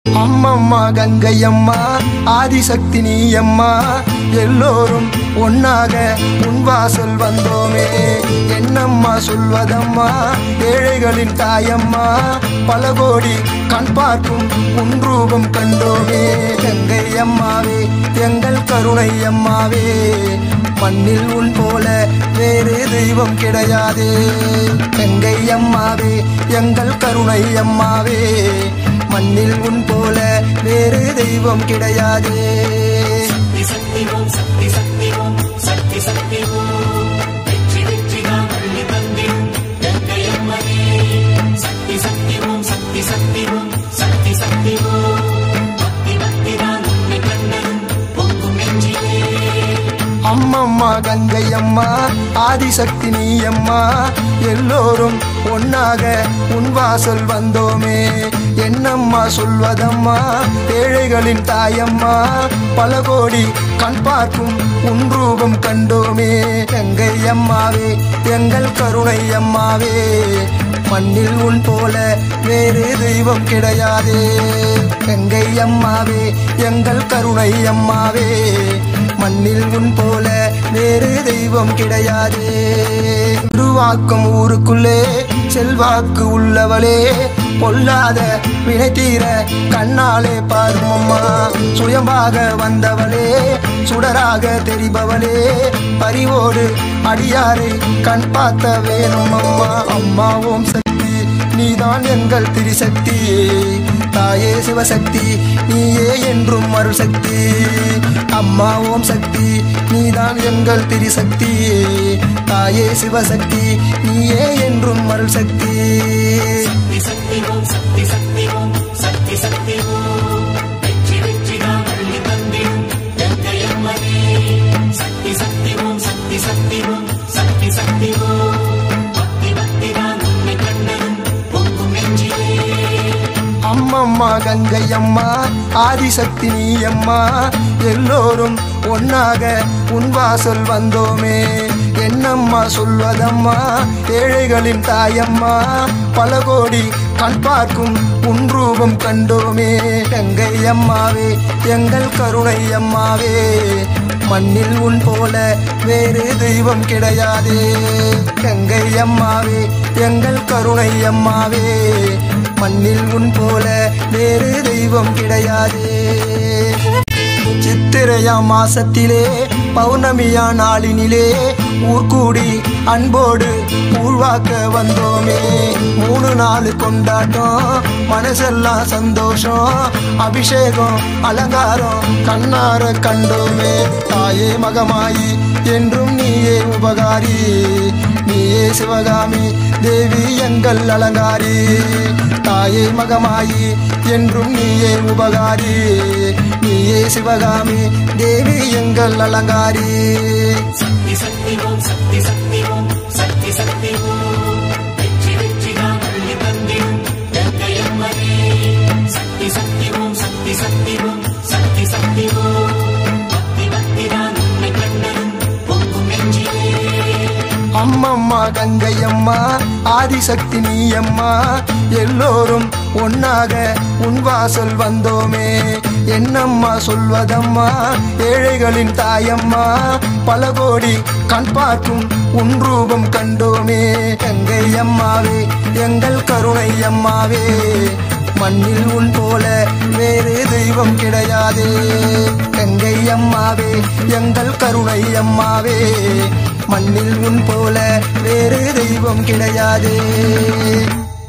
அம்மம்மா கங்கையம்மா ஆதிசக்தி நீ அம்மா எல்லோரும் ஒன்னாக உன் வாசல் வந்தோமே என்னம்மா சொல்வதம்மா ஏழைகளின் தாயம்மா பல கோடி கண் பார்க்கும் உன் ரூபம் கண்டோமே கங்கை அம்மாவே எங்கள் கருணை அம்மாவே மண்ணில் உன் போல வேறு தெய்வம் கிடையாதே கங்கை அம்மாவே எங்கள் கருணை அம்மாவே மண்ணில் உன் போல வேறு தெய்வம் கிடையாதே சக்தி சக்தி ஓம் சக்தி சக்தி ஓம் சக்தி சக்தி ஓம் வெற்றி வெற்றி தான் அள்ளி தந்திடும் கங்கை அம்மனே சக்தி சக்தி ஓம் சக்தி சக்தி ஓம் சக்தி சக்தி ஓம் பக்தி பக்தி தான் உன்னை கண்டதும் பொங்கும் நெஞ்சிலே அம்மம்மா கங்கை அம்மா ஆதிசக்தி நீ அம்மா எல்லோரும் ஒன்னாக உன் வாசல் வந்தோமே என்னம்மா சொல்வதம்மா ஏழைகளின் தாயம்மா பல கோடி கண் பார்க்கும் உன் ரூபம் கண்டோமே கங்கை அம்மாவே எங்கள் கருணை அம்மாவே மண்ணில் உன் போல வேறு தெய்வம் கிடையாதே கங்கை அம்மாவே எங்கள் கருணை அம்மாவே மண்ணில் உன் போல வேறு தெய்வம் கிடையாதே உருவாக்கும் ஊருக்குள்ளே செல்வாக்கு உள்ளவளே பொல்லாத வினை தீர கண்ணாலே பார்மம்மா சுயமாக வந்தவளே சுடராக தெரிபவளே பரிவோடு அடியாரை கண் பார்த்த வேணும் அம்மா அம்மா ஓம் சக்தி நீதான் எங்கள் திரிசக்தி தாயே சிவசக்தி நீயே என்றும் அருள் சக்தி அம்மா ஓம் சக்தி நீதான் எங்கள் திரிசக்தி தாயே சிவசக்தி நீயே என்றும் அருள் சக்தி சக்தி சக்தி ஓம் சக்தி சக்தி ஓம் சக்தி சக்தி ஓம் வெற்றி வெற்றி தான் அள்ளி தந்திடும் கங்கை அம்மனே சக்தி சக்தி ஓம் சக்தி சக்தி ஓம் சக்தி சக்தி ஓம் பக்தி பக்தி தான் உன்னை கண்டதும் பொங்கும் நெஞ்சிலே அம்மம்மா கங்கை அம்மா ஆதிசக்தி நீ அம்மா எல்லோரும் ஒன்னாக உன் வாசல் வந்தோமே என்னம்மா சொல்வதம்மா ஏழைகளின் தாயம்மா பல கோடி கண் பார்க்கும் உன் ரூபம் கண்டோமே கங்கை அம்மாவே எங்கள் கருணை அம்மாவே மண்ணில் உன் போல வேறு தெய்வம் கிடையாதே கங்கை அம்மாவே எங்கள் கருணை அம்மாவே மண்ணில் உன் போல வேறு தெய்வம் கிடையாதே சித்திரையா மாசத்திலே பௌர்ணமியா நாளினிலே ஊர்கூடி அன்போடு ஊழ்வாக்க வந்தோமே மூணு நாள் கொண்டாட்டம் மனசெல்லாம் சந்தோஷம் அபிஷேகம் அலங்காரம் கண்ணார கண்டோமே தாயே மகமாயி என்றும் நீயே உபகாரி நீயே சிவகாமி தேவி எங்கள் அலங்காரி தாயே மகமாயி என்றும் நீயே உபகாரி நீயே சிவகாமி தேவி எங்கள் அலங்காரி சக்தி சக்தி ஓம் சக்தி சக்தி ஓம் சக்தி சக்தி ஓம் வெற்றி வெற்றி தான் அள்ளி தந்திடும் கங்கை அம்மனே சக்தி சக்தி ஓம் சக்தி சக்தி ஓம் சக்தி சக்தி ஓம் பக்தி பக்தி தான் உன்னை கண்டதும் பொங்கும் நெஞ்சிலே அம்மம்மா கங்கை அம்மா ஆதிசக்தி நீ அம்மா எல்லோரும் ஒன்னாக உன் வாசல் வந்தோமே என்னம்மா சொல்வதம்மா ஏழைகளின் தாயம்மா பல கோடி கண் பார்க்கும் உன் ரூபம் கண்டோமே கங்கை அம்மாவே எங்கள் கருணை அம்மாவே மண்ணில் உன் போல வேறு தெய்வம் கிடையாதே கங்கை அம்மாவே எங்கள் கருணை அம்மாவே மண்ணில் உன் போல வேறு தெய்வம் கிடையாதே